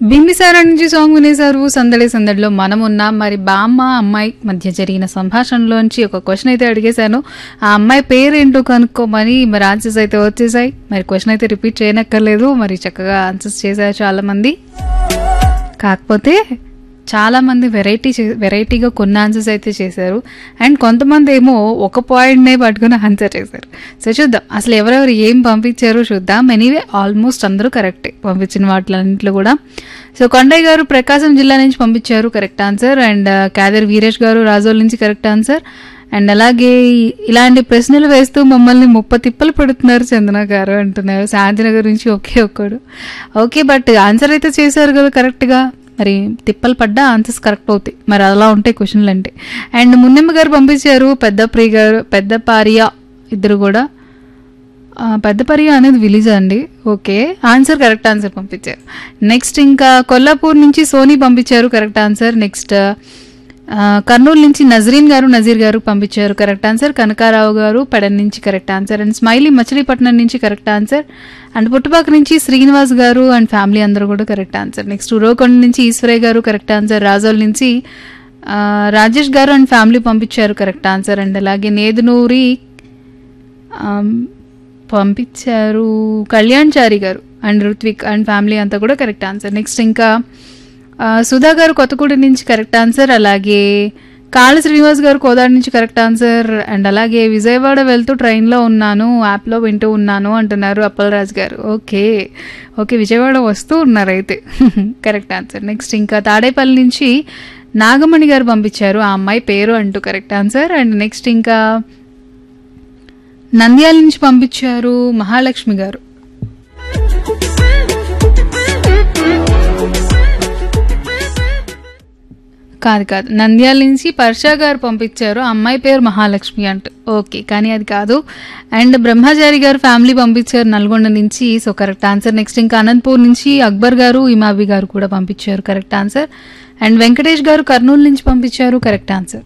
బింబిసార నుంచి సాంగ్ వినేశారు సందడి సందడిలో మనం ఉన్నాం మరి బామ్మ అమ్మాయి మధ్య జరిగిన సంభాషణలోంచి ఒక క్వశ్చన్ అయితే అడిగేశాను ఆ అమ్మాయి పేరేంటో కనుక్కోమని మరి ఆన్సర్స్ అయితే వచ్చేసాయి మరి క్వశ్చన్ అయితే రిపీట్ చేయనక్కర్లేదు మరి చక్కగా ఆన్సర్స్ చేశారు చాలా మంది కాకపోతే చాలా మంది వెరైటీ వెరైటీగా కొన్ని ఆన్సర్స్ అయితే చేశారు అండ్ కొంతమంది ఏమో ఒక పాయింట్నే పట్టుకుని ఆన్సర్ చేశారు సో చూద్దాం అసలు ఎవరెవరు ఏం పంపించారో చూద్దాం ఎనీవే ఆల్మోస్ట్ అందరూ కరెక్టే పంపించిన వాటిలన్నింటిలో కూడా సో కొండయ్య గారు ప్రకాశం జిల్లా నుంచి పంపించారు correct answer and Kadar Veeresh గారు రాజోల్ నుంచి కరెక్ట్ ఆన్సర్ అండ్ అలాగే ఇలాంటి ప్రశ్నలు వేస్తూ మమ్మల్ని ముప్ప తిప్పలు పెడుతున్నారు చందన గారు అంటున్నారు శాంతినగర్ నుంచి ఒకే ఒక్కడు ఓకే బట్ ఆన్సర్ అయితే చేశారు కదా కరెక్ట్గా మరి తిప్పలు పడ్డా ఆన్సర్స్ కరెక్ట్ అవుతాయి మరి అలా ఉంటాయి క్వశ్చన్లు అంటే అండ్ మున్నెమ్మ గారు పంపించారు పెద్ద ప్రియ గారు పెద్ద పారియా ఇద్దరు కూడా ఆ, పెద్ద పరియ అనేది విలేజ్ అండి ఓకే ఆన్సర్ కరెక్ట్ ఆన్సర్ పంపించారు నెక్స్ట్ ఇంకా కొల్లాపూర్ నుంచి సోనీ పంపించారు కరెక్ట్ ఆన్సర్ నెక్స్ట్ ఆ, కర్నూలు నుంచి నజరీన్ గారు నజీర్ గారు పంపించారు కరెక్ట్ ఆన్సర్ కనకారావు గారు పెడన్ నుంచి correct answer and smiley Machilipatnam నుంచి కరెక్ట్ ఆన్సర్ అండ్ పుట్టుపాక నుంచి శ్రీనివాస్ గారు అండ్ ఫ్యామిలీ అందరూ కూడా కరెక్ట్ ఆన్సర్ నెక్స్ట్ ఉరవకొండ నుంచి ఈశ్వరయ్య గారు కరెక్ట్ ఆన్సర్ రాజోల్ నుంచి ఆ, రాజేష్ గారు అండ్ ఫ్యామిలీ పంపించారు కరెక్ట్ ఆన్సర్ అండ్ అలాగే నేదునూరి ఆమ్, పంపించారు కళ్యాణ్ చారి గారు అండ్ రుత్విక్ అండ్ ఫ్యామిలీ అంతా కూడా కరెక్ట్ ఆన్సర్ నెక్స్ట్ ఇంకా ఆ, సుధా గారు కొత్తగూడ నుంచి కరెక్ట్ ఆన్సర్ అలాగే కాళ శ్రీనివాస్ గారు కోదాడ నుంచి కరెక్ట్ ఆన్సర్ అండ్ అలాగే విజయవాడ వెళ్తూ ట్రైన్లో ఉన్నాను యాప్లో వింటూ ఉన్నాను అంటున్నారు అప్పలరాజు గారు ఓకే ఓకే విజయవాడ వస్తూ ఉన్నారు అయితే కరెక్ట్ ఆన్సర్ నెక్స్ట్ ఇంకా తాడేపల్లి నుంచి నాగమణి గారు పంపించారు ఆ అమ్మాయి పేరు అంటూ కరెక్ట్ ఆన్సర్ అండ్ నెక్స్ట్ ఇంకా నంద్యాల నుంచి పంపించారు మహాలక్ష్మి గారు కాదు కాదు నంద్యాల నుంచి పర్షా గారు పంపించారు అమ్మాయి పేరు మహాలక్ష్మి అంట ఓకే కానీ అది కాదు అండ్ బ్రహ్మచారి గారు ఫ్యామిలీ పంపించారు నల్గొండ నుంచి సో కరెక్ట్ ఆన్సర్ నెక్స్ట్ ఇంకా అనంతపూర్ నుంచి అక్బర్ గారు ఇమావి గారు కూడా పంపించారు కరెక్ట్ ఆన్సర్ అండ్ వెంకటేష్ గారు కర్నూలు నుంచి పంపించారు కరెక్ట్ ఆన్సర్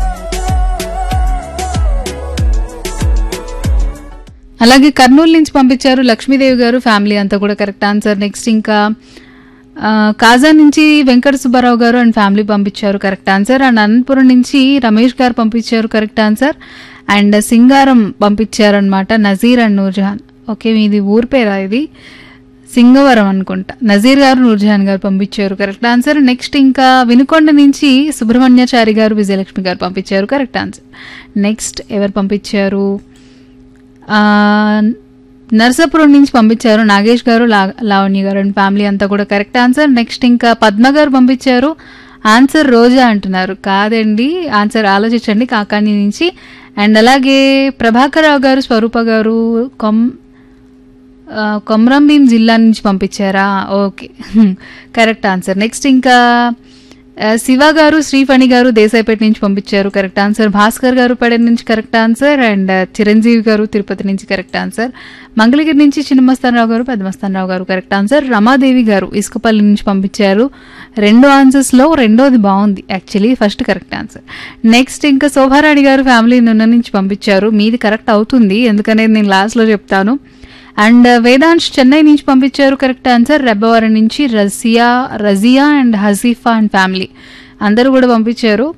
అలాగే కర్నూలు నుంచి పంపించారు లక్ష్మీదేవి గారు ఫ్యామిలీ అంతా కూడా కరెక్ట్ ఆన్సర్ నెక్స్ట్ ఇంకా ఆ, కాజా నుంచి వెంకట సుబ్బారావు గారు అండ్ ఫ్యామిలీ పంపించారు కరెక్ట్ ఆన్సర్ అండ్ అనంతపురం నుంచి రమేష్ గారు పంపించారు కరెక్ట్ ఆన్సర్ అండ్ సింగారం పంపించారు అనమాట నజీర్ అండ్ నూర్జహాన్ ఓకే మీది ఊరి పేరా ఇది సింగవరం అనుకుంటా నజీర్ గారు నూర్జహాన్ గారు పంపించారు కరెక్ట్ ఆన్సర్ నెక్స్ట్ ఇంకా వినుకొండ నుంచి సుబ్రహ్మణ్యాచారి గారు విజయలక్ష్మి గారు పంపించారు కరెక్ట్ ఆన్సర్ నెక్స్ట్ ఎవరు పంపించారు ఆ, నర్సాపురం నుంచి పంపించారు నాగేష్ గారు లా- లావణ్య గారు అండ్ ఫ్యామిలీ అంతా కూడా కరెక్ట్ ఆన్సర్ నెక్స్ట్ ఇంకా పద్మ గారు పంపించారు ఆన్సర్ రోజా అంటున్నారు కాదండి ఆన్సర్ ఆలోచించండి కాకాని నుంచి అండ్ అలాగే ప్రభాకర్ రావు గారు స్వరూప గారు కొమ్ ఆ, కొమరంభీం జిల్లా నుంచి పంపించారా ఓకే కరెక్ట్ ఆన్సర్ నెక్స్ట్ ఇంకా ఆ, శివ గారు శ్రీఫణి గారు దేశాయిపేట నుంచి పంపించారు కరెక్ట్ ఆన్సర్ భాస్కర్ గారు పడే నుంచి కరెక్ట్ ఆన్సర్ అండ్ చిరంజీవి గారు తిరుపతి నుంచి కరెక్ట్ ఆన్సర్ మంగళగిరి నుంచి చిన్నమస్తానరావు గారు పెద్దమస్తానరావు గారు కరెక్ట్ ఆన్సర్ రమాదేవి గారు ఇసుకపల్లి నుంచి పంపించారు రెండు ఆన్సర్స్లో రెండోది బాగుంది actually first correct answer next ఇంకా శోభారాణి గారు ఫ్యామిలీ నున్న నుంచి పంపించారు మీది కరెక్ట్ అవుతుంది ఎందుకనేది నేను లాస్ట్లో చెప్తాను అండ్ వేదాంశ్ చెన్నై నుంచి పంపించారు కరెక్ట్ ఆన్సర్ రెబ్బవరం నుంచి Razia Razia and Hazifa and family అందరూ కూడా పంపించారు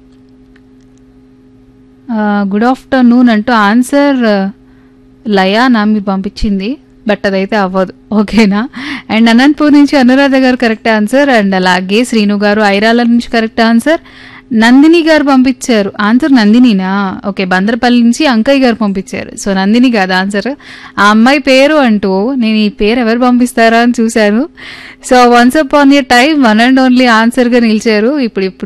గుడ్ ఆఫ్టర్నూన్ అంటూ ఆన్సర్ లయానా మీరు పంపించింది బట్ అదైతే అవ్వదు ఓకేనా అండ్ అనంతపూర్ నుంచి అనురాధ గారు కరెక్ట్ ఆన్సర్ అండ్ అలాగే శ్రీను గారు ఐరాల నుంచి కరెక్ట్ ఆన్సర్ నందిని గారు పంపించారు ఆన్సర్ నందినినా ఓకే బందరపల్లి నుంచి అంకయ్య గారు పంపించారు సో నందిని కాదు ఆన్సర్ ఆ అమ్మాయి పేరు అంటూ నేను ఈ పేరు ఎవరు పంపిస్తారా అని చూశాను so once upon a time one and only ఆన్సర్గా నిలిచారు ఇప్పుడు ఇప్పుడు